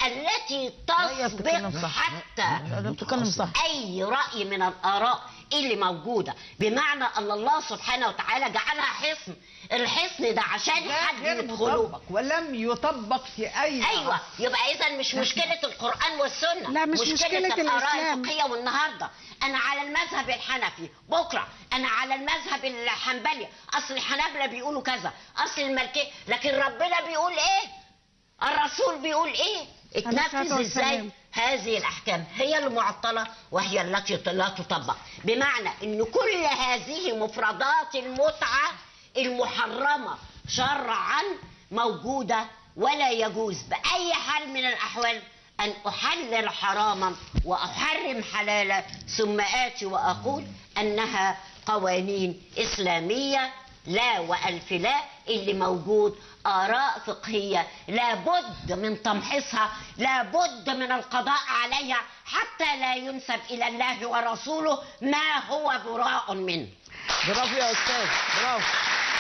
التي هي بتتكلم تسبق صح. حتى لا، بتتكلم صح اي راي من الاراء اللي موجوده بمعنى ان الله سبحانه وتعالى جعلها حصن الحصن ده عشان لا حد غير يدخله مطبق ولم يطبق في اي ايوه يبقى اذا مش مشكله القران والسنه لا، مش مشكلة الاراء الإسلام. الفقهيه والنهارده انا على المذهب الحنفي بكره انا على المذهب الحنبلي اصل الحنابله بيقولوا كذا اصل المالكيه لكن ربنا بيقول ايه الرسول بيقول ايه عليه الصلاة اتنفذ ازاي والسلام. هذه الاحكام هي المعطله وهي التي لا تطبق بمعنى ان كل هذه مفردات المتعه المحرمه شرعا موجوده ولا يجوز باي حال من الاحوال ان احلل حراما واحرم حلالا ثم اتي واقول انها قوانين اسلاميه لا والف لا اللي موجود آراء فقهية لابد من تمحيصها لابد من القضاء عليها حتى لا ينسب إلى الله ورسوله ما هو براء منه برافو يا استاذ برافو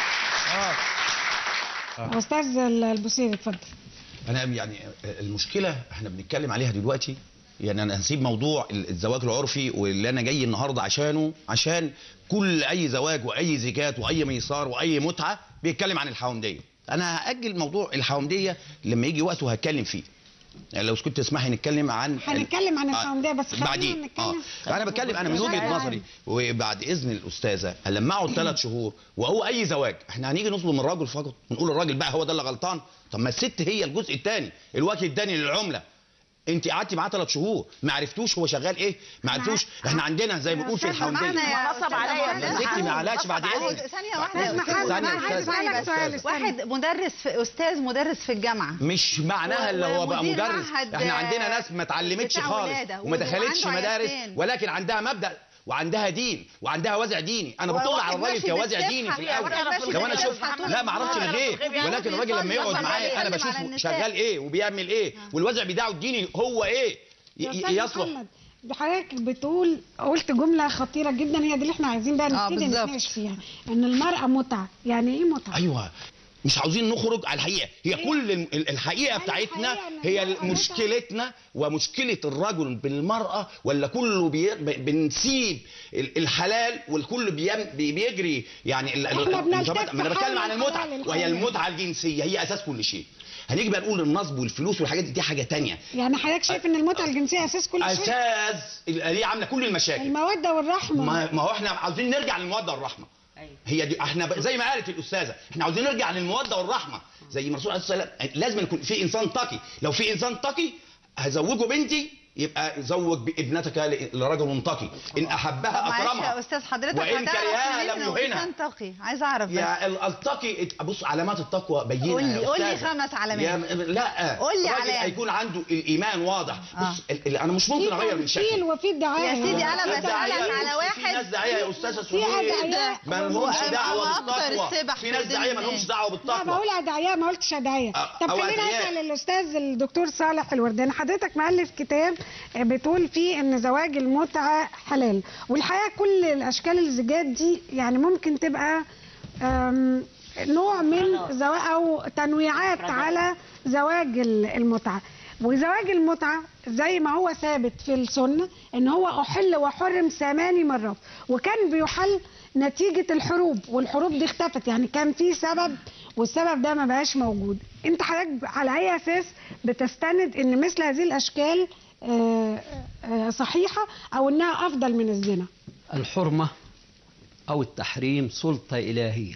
اه استاذ البوسيري اتفضل انا يعني المشكله احنا بنتكلم عليها دلوقتي يعني انا هسيب موضوع الزواج العرفي واللي انا جاي النهارده عشانه عشان كل اي زواج واي زكاه واي ميسار واي متعه بيتكلم عن الحومديه انا هاجل موضوع الحومديه لما يجي وقته هتكلم فيه يعني لو كنت تسمحي نتكلم عن هنتكلم عن آه، الحومديه بس خلينا بعدين نتكلم اه انا بتكلم انا من وجهه نظري وبعد اذن الاستاذه لما اقعد ثلاث شهور وهو اي زواج احنا هنيجي نظلم الراجل فقط ونقول الراجل بقى هو ده اللي غلطان طب ما الست هي الجزء الثاني الوجه الثاني للعمله انت قعدتي معاه ثلاث شهور ما عرفتوش هو شغال ايه ما عرفتوش احنا عندنا زي ما بنقول في أستاذة الحومديه معانا يا نصب عليا يا ستي معلش بعد اذنك ثانية واحدة يا اسمع أستاذ. حد ثانية انا عايز أستاذة. اسالك سؤال أستاذة. استنى. واحد مدرس في أستاذ مدرس في الجامعة مش معناها اللي هو بقى ومدير مدرس معهد، احنا عندنا ناس ما اتعلمتش بتاع خالص ولادة وما دخلتش وعنده مدارس عيالتين. ولكن عندها مبدأ وعندها دين وعندها وازع ديني انا بطلع وواحد على الراجل ماشي كوازع بالسبحة ديني في يا الاول واحد ماشي لو انا شفت بالسبحة لا ما اعرفش طول الغير النهار. ولكن الراجل لما يقعد يصلي معايا انا يسلم بشوف على النساء. شغال ايه وبيعمل ايه والوازع بتاعه الديني هو ايه ي- يا ي- أستاذ يصلح محمد، حضرتك بتقول قلت جمله خطيره جدا هي دي اللي احنا عايزين بقى آه، نبتدي بالظبط. نتناقش فيها ان المراه متعه يعني ايه متعه ايوه مش عاوزين نخرج على الحقيقه هي كل الم- ال- الحقيقه بتاعتنا الحقيقة إن هي المرأة مشكلتنا ومشكله الرجل بالمراه ولا كله بي ب- بنسيب ال- الحلال والكل بيم بي- بيجري يعني ال- ال- إحنا بنلتف المتابعة- ما انا بتكلم حول عن الحلال المتعه الحلال. وهي المتعه الجنسيه هي اساس كل شيء هنيجي بقى نقول النصب والفلوس والحاجات دي, دي حاجه تانية يعني حضرتك شايف ان المتعه الجنسيه اساس كل شيء اساس ال- هي عامله كل المشاكل الموده والرحمه ما ما هو احنا عاوزين نرجع للموده والرحمه هي دي احنا ب- زي ما قالت الاستاذه احنا عاوزين نرجع للموده والرحمه زي ما الرسول عليه الصلاه والسلام لازم يكون في انسان تقي لو في انسان تقي هزوجه بنتي يبقى زوج بابنتك ل- لرجل تقي ان احبها معلش يا اكرمها أستاذ حضرتك وإن هتعرف كرهها منين لم لو يهينها. إنسان تقي عايز أعرف بس يا ال- التقي بص علامات التقوى بينها قول لي- يا قول لي أستاذة. خمس علامات. يا م- لا قول لي الراجل علامة. هيكون عنده الايمان واضح آه. بص ال- ال- انا مش ممكن اغير من في شكلي وفي ادعاء يا سيدي أنا في بسألك داعية- على في واحد ناس داعيه يا استاذه في سهير أدعياء ما لهمش وأنا دعوه أكتر بالتقوى السبح في ناس في داعيه ما الدنيا. لهمش دعوه لا بالتقوى بقول ادعياء ما قلتش ادعياء أ- طب أو خلينا أدعياء. اسال الاستاذ الدكتور صالح الورداني حضرتك مؤلف كتاب بتقول فيه ان زواج المتعه حلال والحقيقه كل الاشكال الزيجات دي يعني ممكن تبقى أم، نوع من زواج او تنويعات على زواج ال- المتعه وزواج المتعه زي ما هو ثابت في السنه ان هو احل وحرم ثماني مرات وكان بيحل نتيجه الحروب والحروب دي اختفت يعني كان في سبب والسبب ده ما بقاش موجود انت حضرتك على اي اساس بتستند ان مثل هذه الاشكال آه، آه، صحيحه او انها افضل من الزنا الحرمة أو التحريم سلطة إلهية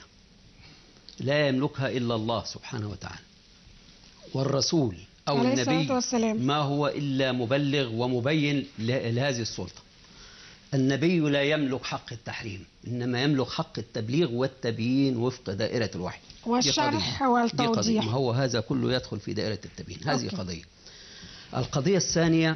لا يملكها إلا الله سبحانه وتعالى والرسول أو عليه النبي الصلاة والسلام. ما هو إلا مبلغ ومبين ل- لهذه السلطة النبي لا يملك حق التحريم إنما يملك حق التبليغ والتبيين وفق دائرة الوحي دي والشرح قضية. دي قضية والتوضيح ما هو هذا كله يدخل في دائرة التبيين هذه أوكي. قضية القضية الثانية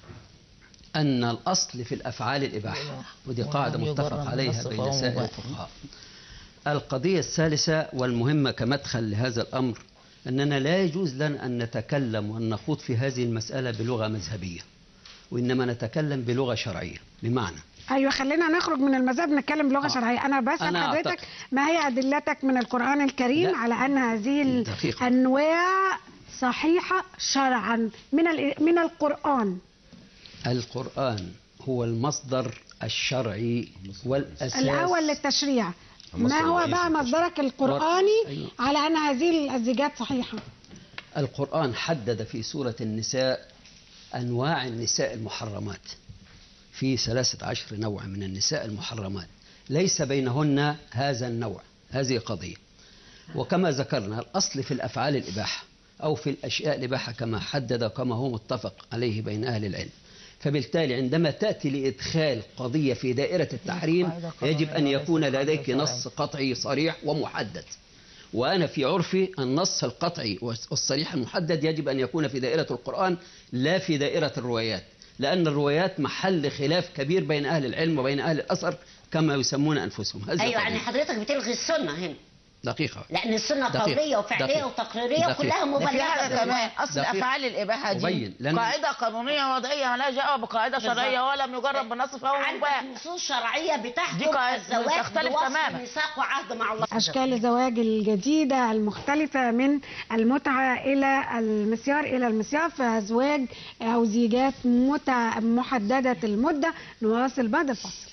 أن الأصل في الأفعال الإباحة ودي قاعدة متفق عليها بين سائر الفقهاء القضية الثالثة والمهمة كمدخل لهذا الأمر أننا لا يجوز لنا أن نتكلم وأن نخوض في هذه المسألة بلغة مذهبية وإنما نتكلم بلغة شرعية بمعنى ايوه خلينا نخرج من المذهب نتكلم بلغه آه. شرعيه انا بسال أنا حضرتك أعتقد- ما هي ادلتك من القران الكريم لا. على ان هذه دقيقة. الانواع صحيحة شرعا من ال- من القرآن القرآن هو المصدر الشرعي والأساس الأول للتشريع ما المصدر هو الرئيسي. بقى مصدرك القرآني أيوة. على أن هذه الزيجات صحيحة القرآن حدد في سورة النساء أنواع النساء المحرمات في ثلاثة عشر نوع من النساء المحرمات ليس بينهن هذا النوع هذه قضية وكما ذكرنا الأصل في الأفعال الإباحة أو في الأشياء الإباحة كما حدد كما هو متفق عليه بين أهل العلم فبالتالي عندما تأتي لإدخال قضية في دائرة التحريم يجب أن يكون لديك نص قطعي صريح ومحدد وأنا في عرفي النص القطعي والصريح المحدد يجب أن يكون في دائرة القرآن لا في دائرة الروايات لأن الروايات محل خلاف كبير بين أهل العلم وبين أهل الأثر كما يسمون أنفسهم هذه ايوه يعني قضية. حضرتك بتلغي السنه هنا دقيقة لان السنه دقيق. قوليه وفعليه دقيق. وتقريريه دقيق. وكلها ده في حاجه مبلغه كمان اصل دقيق. افعال الاباحه دي أبين، لأن- قاعده قانونيه وضعيه مالهاش دعوه بقاعده شرعيه ولم يجرب بالنص فهو مباح عندك نصوص شرعيه دي بتحكم قاعدة الزواج تختلف بوصف تماماً. ميثاق وعهد مع الله أشكال الزواج الجديدة المختلفة من المتعة إلى المسيار إلى المسيار فأزواج أو زيجات متع محددة المدة نواصل بعد الفاصل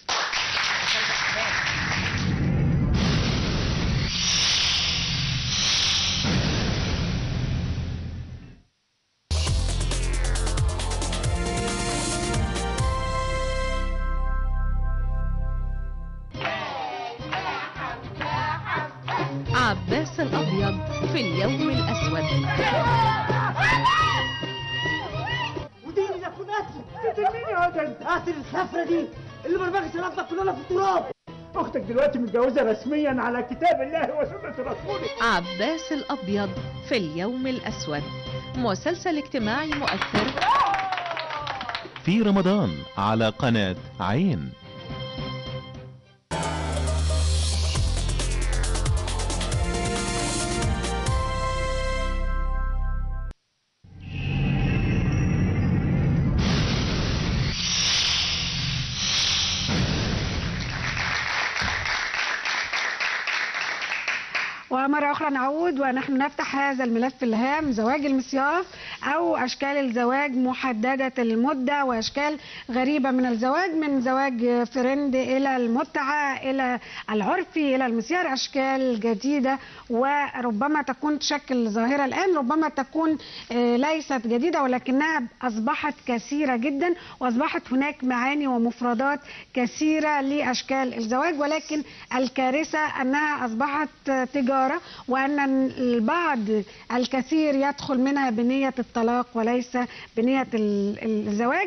عباس الأبيض في اليوم الأسود وديني ده كون قتل تدلني يا ده انت قاتل الخفره دي اللي مرمغت ربك كلنا في التراب اختك دلوقتي متجوزه رسميا على كتاب الله وسنه رسوله عباس الأبيض في اليوم الأسود مسلسل اجتماعي مؤثر في رمضان على قناة عين ومرة أخرى نعود ونحن نفتح هذا الملف الهام زواج المسياف أو أشكال الزواج محددة المدة وأشكال غريبة من الزواج من زواج فرند إلى المتعة إلى العرفي إلى المسيار أشكال جديدة وربما تكون تشكل ظاهرة الآن ربما تكون آه، ليست جديدة ولكنها أصبحت كثيرة جدا وأصبحت هناك معاني ومفردات كثيرة لأشكال الزواج ولكن الكارثة أنها أصبحت تجارة وأن البعض الكثير يدخل منها بنية الطلاق وليس بنية ال- الزواج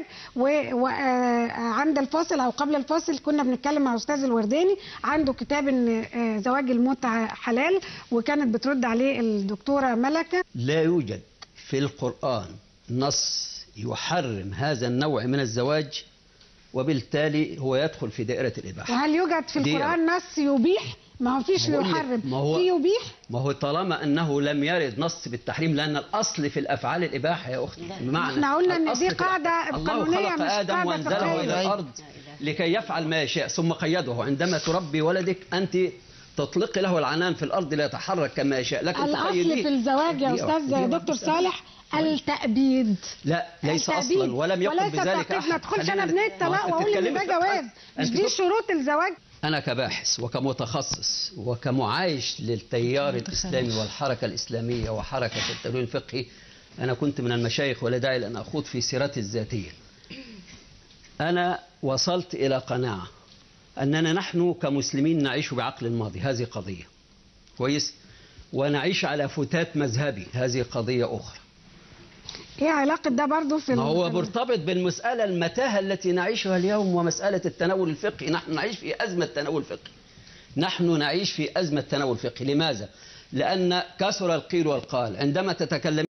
وعند الفاصل أو قبل الفاصل كنا بنتكلم مع أستاذ الورداني عنده كتاب إن آه، زواج المتعة حلال وكانت بترد عليه الدكتورة ملكة لا يوجد في القرآن نص يحرم هذا النوع من الزواج وبالتالي هو يدخل في دائرة الإباحة وهل يوجد في دي- القرآن نص يبيح ما هو فيش بقول لك، يحرم ما هو- في يبيح ما هو طالما أنه لم يرد نص بالتحريم لأن الأصل في الأفعال الإباحة يا أختي بمعنى احنا قلنا إن الأصل دي في قاعدة الأفعال. الله قانونية خلق مش آدم قاعدة وأنزله فقهية. إلى الأرض لكي يفعل ما يشاء ثم قيده عندما تربي ولدك أنت تطلقي له العنان في الأرض ليتحرك كما يشاء لكن الأصل تقيديه. في الزواج يا دي- أستاذ دي دكتور مسألة. صالح التأبيد لا ليس التأبيد. اصلا ولم يقل وليس بذلك تأكيد. ما احد تدخلش خلينا أنا بنية نت- طلاق أنت وأقول إن بتتكلمي ده في الحق. جواز مش أنت دي تق- شروط الزواج انا كباحث وكمتخصص وكمعايش للتيار الاسلامي والحركه الاسلاميه وحركه التدوين الفقهي انا كنت من المشايخ ولا داعي لان اخوض في سيرتي الذاتيه انا وصلت الى قناعه اننا نحن كمسلمين نعيش بعقل الماضي هذه قضيه كويس ونعيش على فتات مذهبي هذه قضيه اخرى إيه علاقة ده برضو في ما ال- هو مرتبط بالمسألة المتاهة التي نعيشها اليوم ومسألة التناول الفقهي نحن نعيش في أزمة تناول فقهي نحن نعيش في أزمة تناول فقهي لماذا؟ لأن كثر القيل والقال عندما تتكلم